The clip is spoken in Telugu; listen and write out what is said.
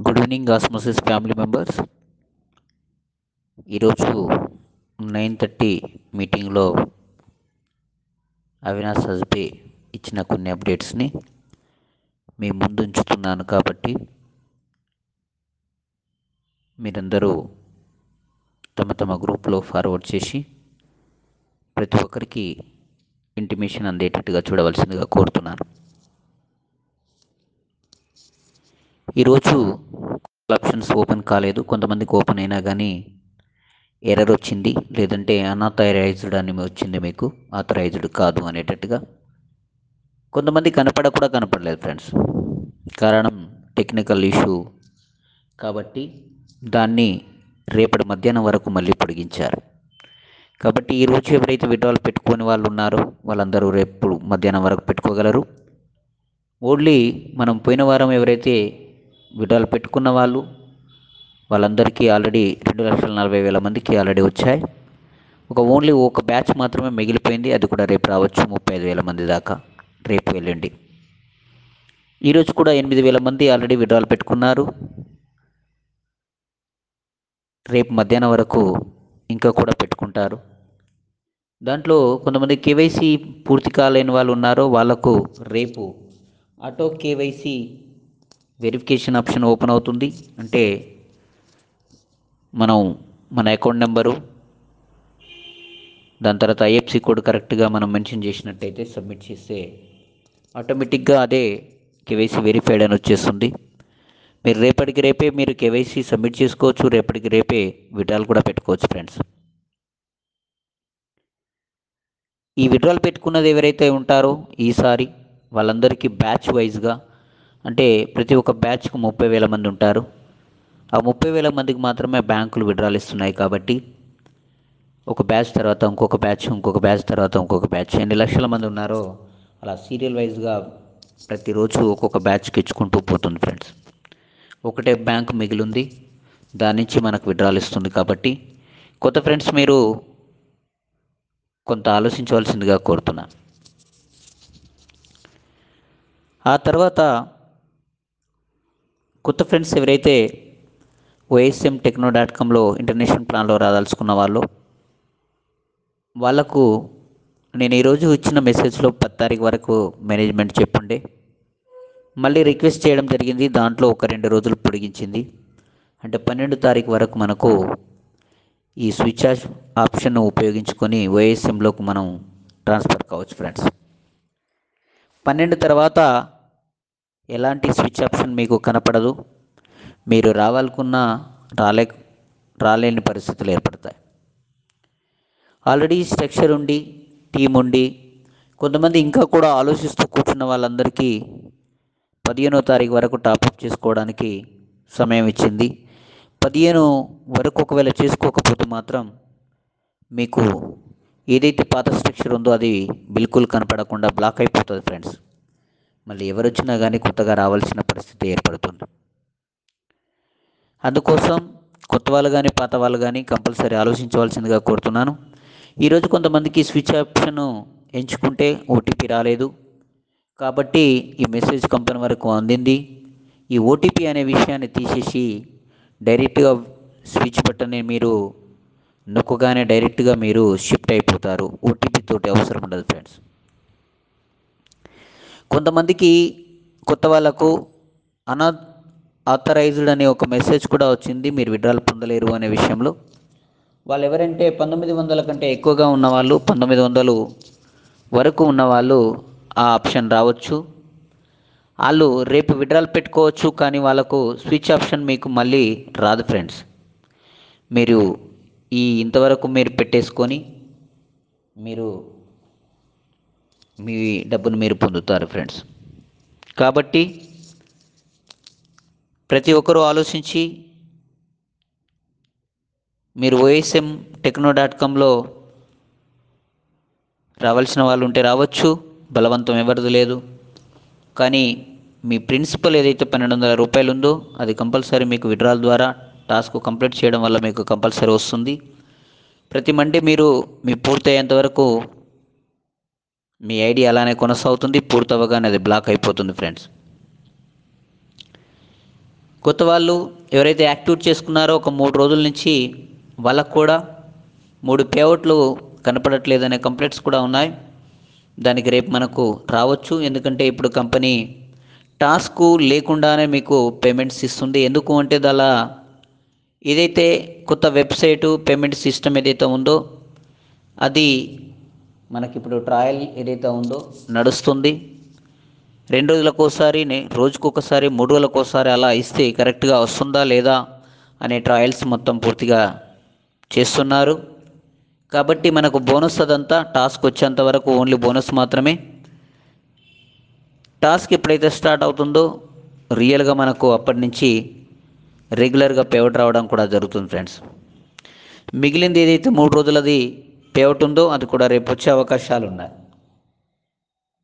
good evening osmosis family members ఈరోజు నైన్ థర్టీ మీటింగ్లో అవినాష్ హజ్బే ఇచ్చిన కొన్ని అప్డేట్స్ని మీ ముందు ఉంచుతున్నాను కాబట్టి మీరందరూ తమ తమ గ్రూప్లో ఫార్వర్డ్ చేసి ప్రతి ఒక్కరికి ఇంటిమేషన్ అందేటట్టుగా చూడవలసిందిగా కోరుతున్నాను ఈరోజు ఆప్షన్స్ ఓపెన్ కాలేదు కొంతమందికి ఓపెన్ అయినా కానీ ఎర్రర్ వచ్చింది లేదంటే అన్ఆథరైజ్డ్ అని వచ్చింది మీకు ఆథరైజ్డ్ కాదు అనేటట్టుగా కొంతమంది కనపడ కూడా కనపడలేదు ఫ్రెండ్స్ కారణం టెక్నికల్ ఇష్యూ కాబట్టి దాన్ని రేపటి మధ్యాహ్నం వరకు మళ్ళీ పొడిగించారు కాబట్టి ఈరోజు ఎవరైతే విడ్రాల్ పెట్టుకొని వాళ్ళు ఉన్నారో వాళ్ళందరూ రేపు మధ్యాహ్నం వరకు పెట్టుకోగలరు ఓన్లీ మనం పోయిన వారం ఎవరైతే విడ్రాల్ పెట్టుకున్న వాళ్ళు వాళ్ళందరికీ ఆల్రెడీ రెండు లక్షల నలభై వేల మందికి ఆల్రెడీ వచ్చాయి ఒక ఓన్లీ ఒక బ్యాచ్ మాత్రమే మిగిలిపోయింది అది కూడా రేపు రావచ్చు ముప్పై ఐదు వేల మంది దాకా రేపు వెళ్ళండి ఈరోజు కూడా ఎనిమిది వేల మంది ఆల్రెడీ విడ్రాల్ పెట్టుకున్నారు రేపు మధ్యాహ్నం వరకు ఇంకా కూడా పెట్టుకుంటారు దాంట్లో కొంతమంది కేవైసీ పూర్తి కాలేని వాళ్ళు ఉన్నారో వాళ్ళకు రేపు auto KYC verification option open అవుతుంది అంటే మనం మన అకౌంట్ నెంబరు దాని తర్వాత ఐఎఫ్సి కోడ్ కరెక్ట్గా మనం మెన్షన్ చేసినట్టయితే సబ్మిట్ చేస్తే ఆటోమేటిక్గా అదే కేవైసీ వెరిఫైడ్ అని వచ్చేస్తుంది మీరు రేపటికి రేపే మీరు కేవైసీ సబ్మిట్ చేసుకోవచ్చు రేపటికి రేపే విడ్రాల్ కూడా పెట్టుకోవచ్చు ఫ్రెండ్స్ ఈ విడ్రాల్ పెట్టుకున్నది ఎవరైతే ఉంటారో ఈసారి వాళ్ళందరికీ బ్యాచ్ వైజ్గా అంటే ప్రతి ఒక్క బ్యాచ్కు ముప్పై వేల మంది ఉంటారు ఆ ముప్పై వేల మందికి మాత్రమే బ్యాంకులు విడ్రాల్ ఇస్తున్నాయి కాబట్టి ఒక బ్యాచ్ తర్వాత ఇంకొక బ్యాచ్ ఇంకొక బ్యాచ్ తర్వాత ఇంకొక బ్యాచ్ ఎన్ని లక్షల మంది ఉన్నారో అలా సీరియల్ వైజ్గా ప్రతిరోజు ఒక్కొక్క బ్యాచ్కి ఇచ్చుకుంటూ పోతుంది ఫ్రెండ్స్ ఒకటే బ్యాంక్ మిగిలింది దాని నుంచి మనకు విడ్రాల్ ఇస్తుంది కాబట్టి కొత్త ఫ్రెండ్స్ మీరు కొంత ఆలోచించవలసిందిగా కోరుతున్నాను ఆ తర్వాత కొత్త ఫ్రెండ్స్ ఎవరైతే వైఎస్ఎం టెక్నో డాట్ కామ్లో ఇంటర్నేషనల్ ప్లాన్లో రాదలుచుకున్న వాళ్ళు వాళ్ళకు నేను ఈరోజు ఇచ్చిన మెసేజ్లో పది తారీఖు వరకు మేనేజ్మెంట్ చెప్పుండే మళ్ళీ రిక్వెస్ట్ చేయడం జరిగింది దాంట్లో ఒక రెండు రోజులు పొడిగించింది అంటే పన్నెండు తారీఖు వరకు మనకు ఈ స్విచ్ ఆఫ్ ఆప్షన్ ఉపయోగించుకొని వైఎస్ఎంలోకి మనం ట్రాన్స్ఫర్ కావచ్చు ఫ్రెండ్స్ పన్నెండు తర్వాత ఎలాంటి స్విచ్ ఆప్షన్ మీకు కనపడదు మీరు రావాలనుకున్న రాలే రాలేని పరిస్థితులు ఏర్పడతాయి ఆల్రెడీ స్ట్రక్చర్ ఉండి టీం ఉండి కొంతమంది ఇంకా కూడా ఆలోచిస్తూ కూర్చున్న వాళ్ళందరికీ పదిహేనో తారీఖు వరకు టాపప్ చేసుకోవడానికి సమయం ఇచ్చింది పదిహేను వరకు ఒకవేళ చేసుకోకపోతే మాత్రం మీకు ఏదైతే పాత స్ట్రక్చర్ ఉందో అది బిల్కుల్ కనపడకుండా బ్లాక్ అయిపోతుంది ఫ్రెండ్స్ మళ్ళీ ఎవరు వచ్చినా కానీ కొత్తగా రావాల్సిన పరిస్థితి ఏర్పడుతుంది అందుకోసం కొత్త వాళ్ళు కానీ పాత వాళ్ళు కానీ కంపల్సరీ ఆలోచించవలసిందిగా కోరుతున్నాను ఈరోజు కొంతమందికి స్విచ్ ఆప్షన్ ఎంచుకుంటే ఓటీపీ రాలేదు కాబట్టి ఈ మెసేజ్ కంపెనీ వరకు అందింది ఈ ఓటీపీ అనే విషయాన్ని తీసేసి డైరెక్ట్గా స్విచ్ బటన్ని మీరు నొక్కగానే డైరెక్ట్గా మీరు షిఫ్ట్ అయిపోతారు ఓటీపీ తోటి అవసరం ఉండదు ఫ్రెండ్స్ కొంతమందికి కొత్త వాళ్ళకు అనా ఆథరైజ్డ్ అనే ఒక మెసేజ్ కూడా వచ్చింది మీరు విడ్రాల్ పొందలేరు అనే విషయంలో వాళ్ళు ఎవరంటే పంతొమ్మిది వందల కంటే ఎక్కువగా ఉన్నవాళ్ళు పంతొమ్మిది వందలు వరకు ఉన్నవాళ్ళు ఆ ఆప్షన్ రావచ్చు వాళ్ళు రేపు విడ్రాల్ పెట్టుకోవచ్చు కానీ వాళ్ళకు స్విచ్ ఆప్షన్ మీకు మళ్ళీ రాదు ఫ్రెండ్స్ మీరు ఈ ఇంతవరకు మీరు పెట్టేసుకొని మీరు మీ డబ్బును మీరు పొందుతారు ఫ్రెండ్స్ కాబట్టి ప్రతి ఒక్కరూ ఆలోచించి మీరు ఓఎస్ఎం టెక్నో డాట్ కామ్లో రావాల్సిన వాళ్ళు ఉంటే రావచ్చు బలవంతం ఎవరిది లేదు కానీ మీ ప్రిన్సిపల్ ఏదైతే పన్నెండు వందల రూపాయలు ఉందో అది కంపల్సరీ మీకు విడ్రాల్ ద్వారా టాస్క్ కంప్లీట్ చేయడం వల్ల మీకు కంపల్సరీ వస్తుంది ప్రతి మండే మీరు మీ పూర్తయ్యేంత వరకు మీ ఐడి అలానే కొనసాగుతుంది పూర్తవగానే అది బ్లాక్ అయిపోతుంది ఫ్రెండ్స్ కొత్త వాళ్ళు ఎవరైతే యాక్టివేట్ చేసుకున్నారో ఒక మూడు రోజుల నుంచి వాళ్ళకు కూడా మూడు పేఅవుట్లు కనపడట్లేదనే కంప్లైంట్స్ కూడా ఉన్నాయి దానికి రేపు మనకు రావచ్చు ఎందుకంటే ఇప్పుడు కంపెనీ టాస్క్ లేకుండానే మీకు పేమెంట్స్ ఇస్తుంది ఎందుకు అంటే దాలా ఏదైతే కొత్త వెబ్సైటు పేమెంట్ సిస్టమ్ ఏదైతే ఉందో అది మనకిప్పుడు ట్రయల్ ఏదైతే ఉందో నడుస్తుంది రెండు రోజులకు ఒకసారి రోజుకు ఒకసారి మూడు రోజులకు ఒకసారి అలా ఇస్తే కరెక్ట్గా వస్తుందా లేదా అనే ట్రయల్స్ మొత్తం పూర్తిగా చేస్తున్నారు కాబట్టి మనకు బోనస్ అదంతా టాస్క్ వచ్చేంత వరకు ఓన్లీ బోనస్ మాత్రమే టాస్క్ ఎప్పుడైతే స్టార్ట్ అవుతుందో రియల్గా మనకు అప్పటి నుంచి రెగ్యులర్గా పేఅవుట్ రావడం కూడా జరుగుతుంది ఫ్రెండ్స్ మిగిలింది ఏదైతే మూడు రోజులది పేఅవుట్ ఉందో అది కూడా రేపు వచ్చే అవకాశాలు ఉన్నాయి